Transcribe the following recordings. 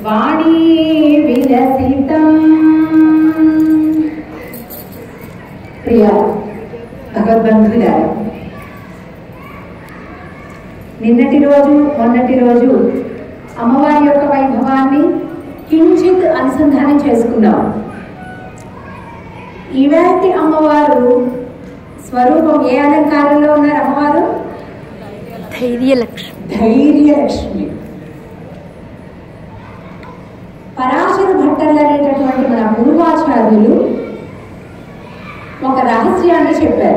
వాణీ విలసితం ప్రియ భగవద్బంధువులారా నిన్నటి రోజు మొన్నటి రోజు అమ్మవారి యొక్క వైభవాన్ని కించిత్ అనుసంధానం చేసుకున్నాం ఇవాటి అమ్మవారు స్వరూపం ఏ అలంకారంలో ఉన్నారు అమ్మవారు ధైర్యలక్ష్మి ధైర్యలక్ష్మి పరాశర భట్టలు అనేటటువంటి మన పూర్వాచార్యులు ఒక రహస్యాన్ని చెప్పారు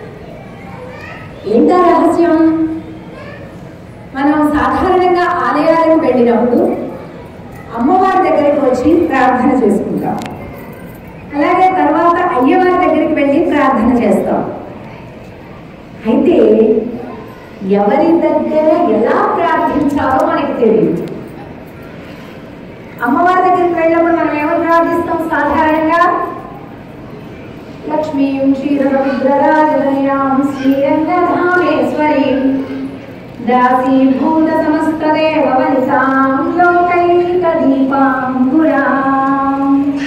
ఏంటా రహస్యం మనం సాధారణంగా ఆలయాలకు వెళ్ళినప్పుడు అమ్మవారి దగ్గరికి వచ్చి ప్రార్థన చేసుకుంటాం అలాగే తర్వాత అయ్యవారి దగ్గరికి వెళ్ళి ప్రార్థన చేస్తాం అయితే ఎవరి దగ్గర ఎలా ప్రార్థించాలో మనకి తెలియదు అమ్మవారి దగ్గరికి వెళ్ళినప్పుడు మనం ఏమని ప్రార్థిస్తాం సాధారణంగా లక్ష్మీం క్షీరసముద్రరాజనయాం శ్రీరంగధామేశ్వరీం దాసీభూత సమస్తదేవ వనితాం లోకైక దీపాంగురాం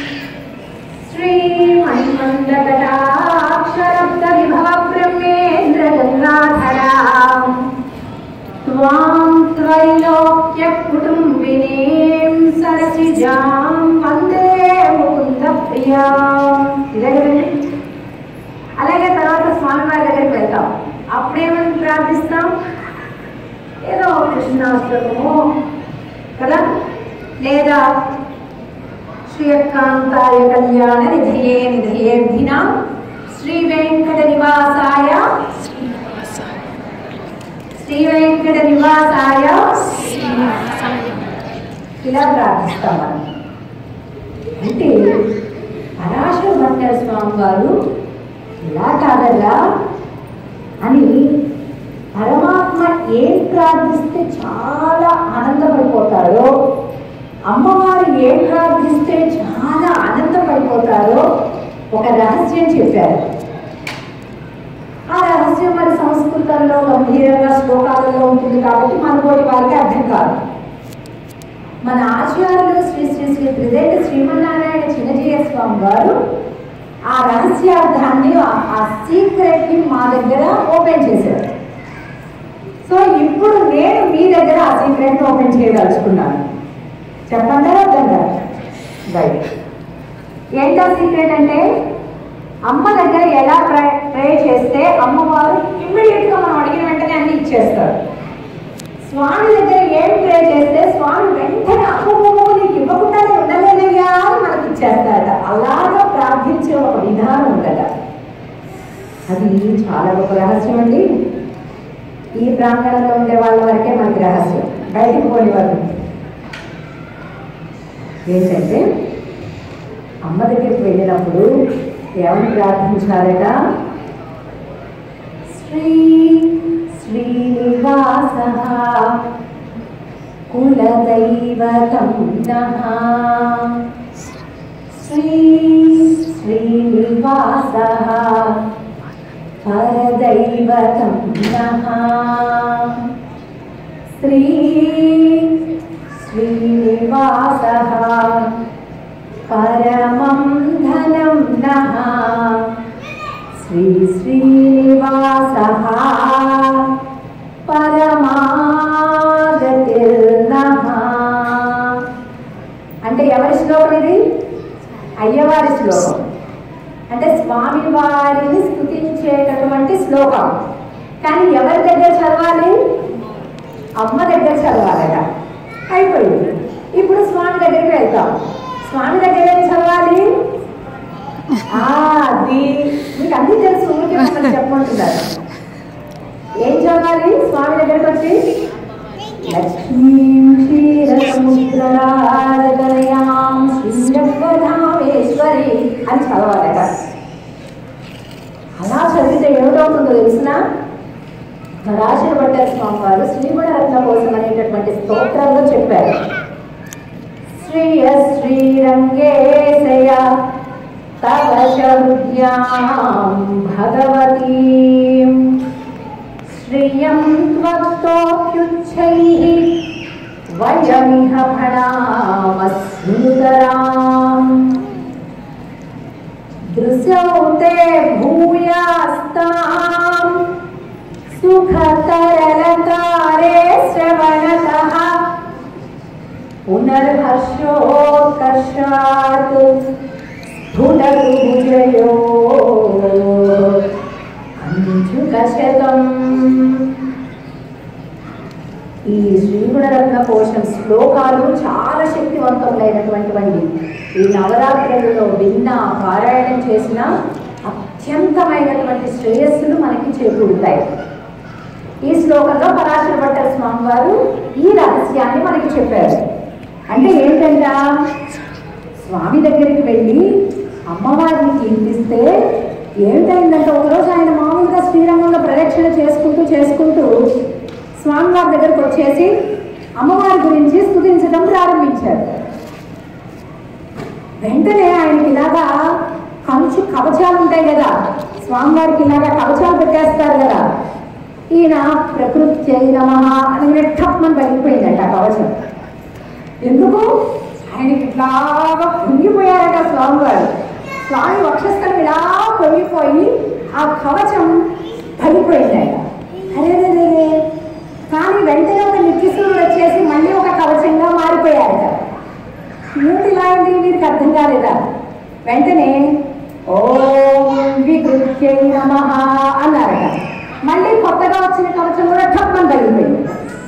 శ్రీమణిమందకటాక్షరబ్ద విభవ బ్రహ్మేంద్ర గంగాధరాం त्वां त्रैलोक्य कुटुम्बिनीं सरसिजां వందే ముకుంద ప్రియాం ఇదే కదండి అలాగే తర్వాత స్వామివారి దగ్గరికి వెళ్తాం అప్పుడేమని ప్రార్థిస్తాం ఏదో కృష్ణాష్టకము కదా లేదా శ్రీయకాంతాయ కళ్యాణ నిధయే నిధయేర్ధిన శ్రీ వెంకట నివాసాయ శ్రీ వెంకట నివాసాయ ఇలా ప్రార్థిస్తాం మనం అంటే పరాశర భట్ట స్వామి వారు ఇలా కాదల్లా అని పరమాత్మ ఏం ప్రార్థిస్తే చాలా ఆనందపడిపోతారో అమ్మవారు ఏం ప్రార్థిస్తే చాలా ఆనందపడిపోతారో ఒక రహస్యం చెప్పారు ఆ రహస్యం మరి సంస్కృతంలో గంభీరంగా శ్లోకాలలో ఉంటుంది కాబట్టి మనతోటి వారికి అర్థం కాదు మన ఆచార్యులు శ్రీ శ్రీ శ్రీ త్రిదేట శ్రీమన్నారాయణ చిన్నజీయ స్వామి వారు ఆ రహస్యార్థాన్ని ఆ- ఆ సీక్రెట్ ని మా దగ్గర ఓపెన్ చేశారు సో ఇప్పుడు నేను మీ దగ్గర ఆ సీక్రెట్ ఓపెన్ చేయదలుచుకున్నాను చెప్పండి అర్థంగా రైట్ ఏంటో సీక్రెట్ అంటే అమ్మ దగ్గర ఎలా ప్రే ప్రే చేస్తే అమ్మవారు ఇమ్మీడియట్ గా మనం అడిగిన వెంటనే అన్ని ఇచ్చేస్తారు స్వామి దగ్గర ఏం ప్రే చేస్తే స్వామి వెంటనే అమ్మమ్మ నీకు ఇవ్వకుండానే ఉండలేదయ్యా అని మనకి ఇచ్చేస్తారట అలాగా ప్రార్థించే ఒక విధానం ఉందట అది చాలా గొప్ప రహస్యం అండి ఈ ప్రాంగణంలో ఉండే వాళ్ళ వరకే మనకి రహస్యం బయటకు పోని వాళ్ళు ఏంటంటే అమ్మ దగ్గరికి వెళ్ళినప్పుడు ఏమని ప్రార్థించాలట శ్రీ శ్రీనివాస కులదైవతం నః శ్రీ శ్రీనివాస పరదైవతం నః శ్రీ శ్రీనివాస పరమం ధనం నః శ్రీ శ్రీనివాస పరమాగతిర్నః అంటే ఎవరి శ్లోకం ఇది అయ్యవారి శ్లోకం అంటే స్వామి వారిని స్థుతించేటటువంటి శ్లోకం కానీ ఎవరి దగ్గర చదవాలి అమ్మ దగ్గర చదవాలట అయిపోయింది ఇప్పుడు స్వామి దగ్గరికి వెళ్తాం స్వామి దగ్గర ఏం చదవాలి ఆ, అది మీకు అన్ని తెలుసు ఊరికే మిమ్మల్ని చెప్పమంటున్నారు ఏం చదవాలి స్వామి దగ్గరికి వచ్చి లక్ష్మీం క్షీరసముద్రరాజగణయాం శ్రీరంగధామేశ్వరి అని చదవాలట అలా చదివితే ఏమిటవుతుందో తెలిసిన పరాశర భట్టర్ స్వామి వారు శ్రీగుణరత్న కోసం అనేటటువంటి స్తోత్రంలో చెప్పారు శ్రీయ శ్రీరంగేశయ తవ శృద్యాం భగవతీం శ్రియం త్వక్తోప్యుచ్చైః వయమిహ భణామస్నుతరాం దృశ్యౌతే భూయాస్తాం సుఖతరలకారే శ్రవణతః పునర్హర్షోత్కర్షాత్ స్ఫుటరుజయో అంజుకశతం ఈ శ్రీగుణరత్న కోశం శ్లోకాలు చాలా శక్తివంతములైనటువంటివండి ఈ నవరాత్రులలో విన్న పారాయణం చేసిన అత్యంతమైనటువంటి శ్రేయస్సులు మనకి చేకూరుతాయి ఈ శ్లోకంలో పరాశర భట్టర్ స్వామి వారు ఈ రహస్యాన్ని మనకి చెప్పారు అంటే ఏంటంట స్వామి దగ్గరికి వెళ్ళి అమ్మవారిని కీర్తిస్తే ఏమిటైందంటే ఒకరోజు ఆయన మామూలుగా శ్రీరంగంలో ప్రదక్షిణ చేసుకుంటూ చేసుకుంటూ స్వామివారి దగ్గరకు వచ్చేసి అమ్మవారి గురించి స్తుతించడం ప్రారంభించారు వెంటనే ఆయనకి ఇలాగా కంచు కవచాలు ఉంటాయి కదా స్వామివారికి ఇలాగా కవచాలు పెట్టేస్తారు కదా ఈయన ప్రకృతి నమ అని టప్మని పగిలిపోయిందంట ఆ కవచం ఎందుకు ఆయనకి ఇట్లాగా పొంగిపోయారట స్వామివారు స్వామి వక్షస్థలం ఇలా పొంగిపోయి ఆ కవచం పగిలిపోయిందట అరే రే, రే, రే. కానీ వెంటనే ఒక నిత్యసూరుడు వచ్చేసి మళ్ళీ ఒక కవచంగా మారిపోయారట ఏమిటి ఇలా అయింది వీరికి అర్థం కాలేదా వెంటనే ఓం వికృత్యై నమ అన్నారట మళ్ళీ కొత్తగా వచ్చిన కవచం కూడా ఠప్పని తగిలిపోయింది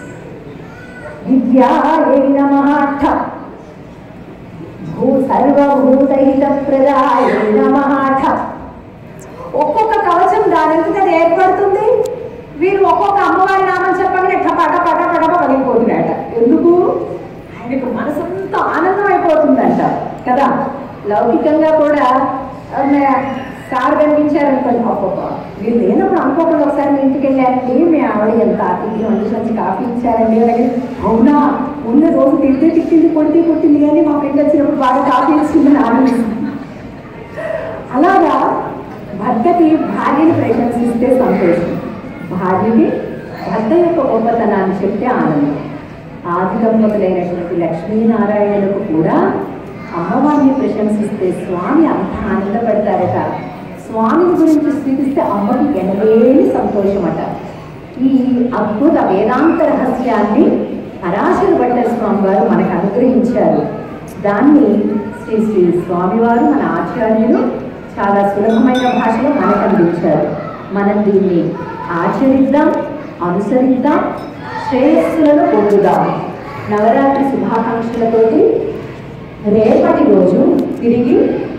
విద్యాయై నమ ఠప్ భూ సర్వభూతహిత ప్రదాయ నమ ఠప్ ఒక్కొక్క కవచం దానికి అది ఏర్పడుతుంది వీరు ఒక్కొక్క అమ్మవారి నామం చెప్పగానే టపట పట పట పగిలిపోతున్నాయట ఎందుకు ఆయనకు మనసంతా ఆనందం అయిపోతుందంట కదా లౌకికంగా కూడా ఆమె కారు కనిపించారనుకోండి అప్పప్ప వీళ్ళు లేనప్పుడు అనుకోకుండా ఒకసారి మీ ఇంటికి వెళ్ళారండి మీ ఆవిడ ఎంత ఆర్థిక మంచి మంచి కాఫీ ఇచ్చారండి అలాగే అవునా ఉన్న రోజు తింటే తిట్టింది కొడితే కొట్టింది కానీ మా ఫ్రెండ్ వచ్చినప్పుడు బాగా కాఫీ ఇచ్చిందని ఆనందిస్తుంది అలాగా భర్తకి భార్యని ప్రశంసిస్తే సంతోషం భార్యకి భర్త యొక్క గొప్పతనాన్ని చెప్తే ఆనందం ఆది దంపతులైనటువంటి లక్ష్మీనారాయణులకు కూడా అమ్మవారిని ప్రశంసిస్తే స్వామి అంత ఆనందపడతారట స్వామిని గురించి స్థితిస్తే అమ్మకి ఎనలేని సంతోషమట ఈ అద్భుత వేదాంత రహస్యాన్ని పరాశర భట్టర్ స్వామి వారు మనకు అనుగ్రహించారు దాన్ని శ్రీ శ్రీ స్వామివారు మన ఆచార్యులు చాలా సులభమైన భాషలో మనకు అందించారు మనం దీన్ని ఆచరిద్దాం అనుసరిద్దాం శ్రేయస్సులను పొందుదాం నవరాత్రి శుభాకాంక్షలతోటి రేపటి రోజు తిరిగి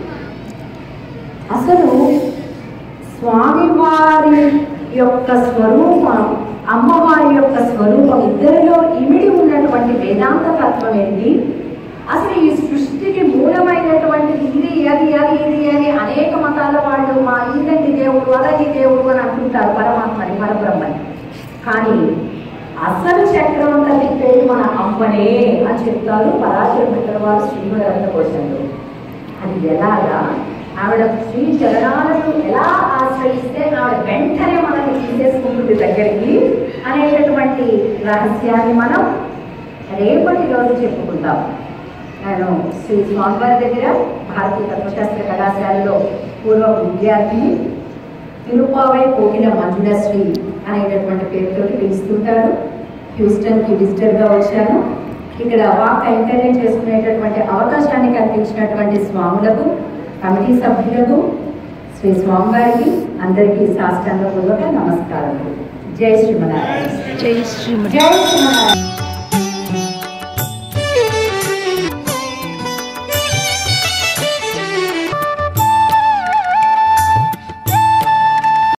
అసలు స్వామివారి యొక్క స్వరూపం అమ్మవారి యొక్క స్వరూపం ఇద్దరిలో ఇమిడి ఉన్నటువంటి వేదాంత తత్వం ఏంటి అసలు ఈ సృష్టికి మూలమైనటువంటిది ఇది అది అది ఇది అని అనేక మతాల వాళ్ళు మా ఈదంటి దేవుడు అలాంటి దేవుడు అని అంటుంటారు పరమాత్మని పరబ్రహ్మని కానీ అసలు చక్రవంత తిప్పేది మన అమ్మనే అని చెప్తారు పరాశర భట్టర్ వారు శ్రీమద రత్నకోశంలో అది ఎలాగా ఆవిడ శ్రీ చరణాలను ఎలా ఆశ్రయిస్తే ఆవిడ వెంటనే మనల్ని తీసేసుకుంటుంది దగ్గరికి అనేటటువంటి రహస్యాన్ని మనం రేపటి రోజు చెప్పుకుందాం నేను శ్రీ స్వామివారి దగ్గర భారతీయ తత్వశాస్త్ర కళాశాలలో పూర్వ విద్యార్థిని తిరుపావై కోకిల మంజులశ్రీ అనేటటువంటి పేరుతోటి పిలుస్తుంటారు హ్యూస్టన్కి విజిటర్గా వచ్చాను ఇక్కడ వాక్ కైంకర్యం చేసుకునేటటువంటి అవకాశాన్ని కల్పించినటువంటి స్వాములకు కమిటీ సభ్యులకు శ్రీ స్వామివారికి అందరికీ సాష్టాంగపూర్వక నమస్కారములు జై శ్రీమనారాయణ జై శ్రీమతి జై శ్రీమనారాయణ